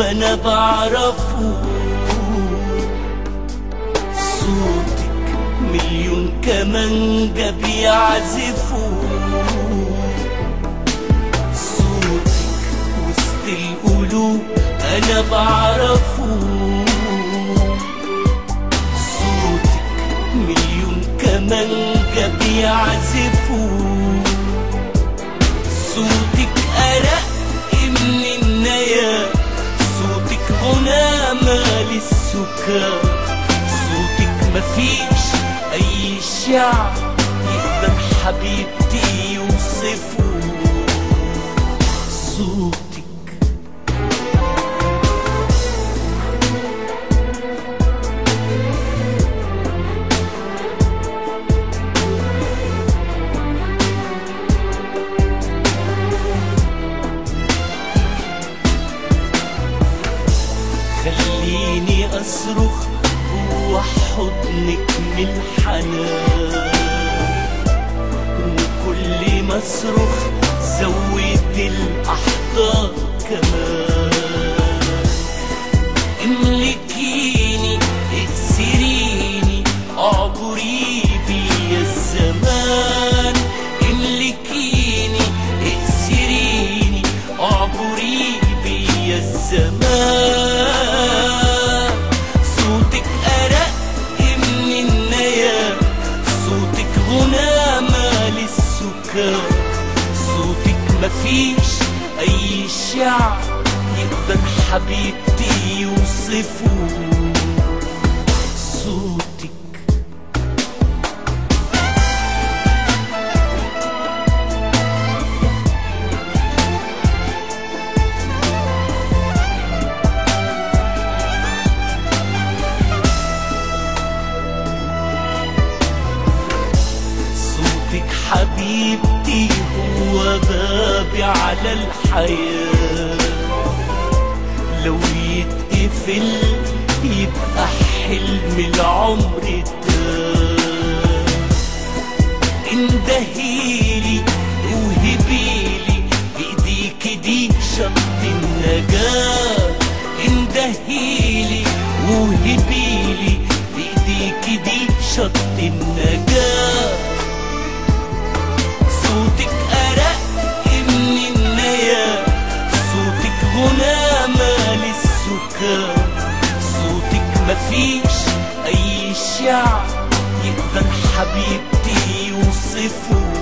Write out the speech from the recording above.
انا بعرفه صوتك مليون كمانجة بيعزفوا صوتك وسط القلوب انا بعرفه صوتك مليون كمانجة بيعزفوا صوتك أرق من النيا صوتك غنى مال السكر صوتك مفيش أي شعر يقدر حبيبتي يوصفه صوتك خليني أصرخ جوا حضنك من الحنان وكل ما أصرخ زود الأحضان كمان املكيني اكسريني اعبري بي الزمان املكيني اكسريني اعبري بي الزمان صوتك أرق من النيا صوتك غنى مال السكر صوتك مفيش أي شعر يقدر حبيبتي يوصفه صوتك صوتك حبيبتي هو بابي على الحياة لو يتقفل يبقى حلم العمر ده اندهيلي وهبيلي بايديك دي شط النجاة اندهيلي وهبيلي بايديك دي شط النجاة صوتك أرق من النيا صوتك غنى مال السكر صوتك مفيش أي شعر يقدر حبيبتي يوصفه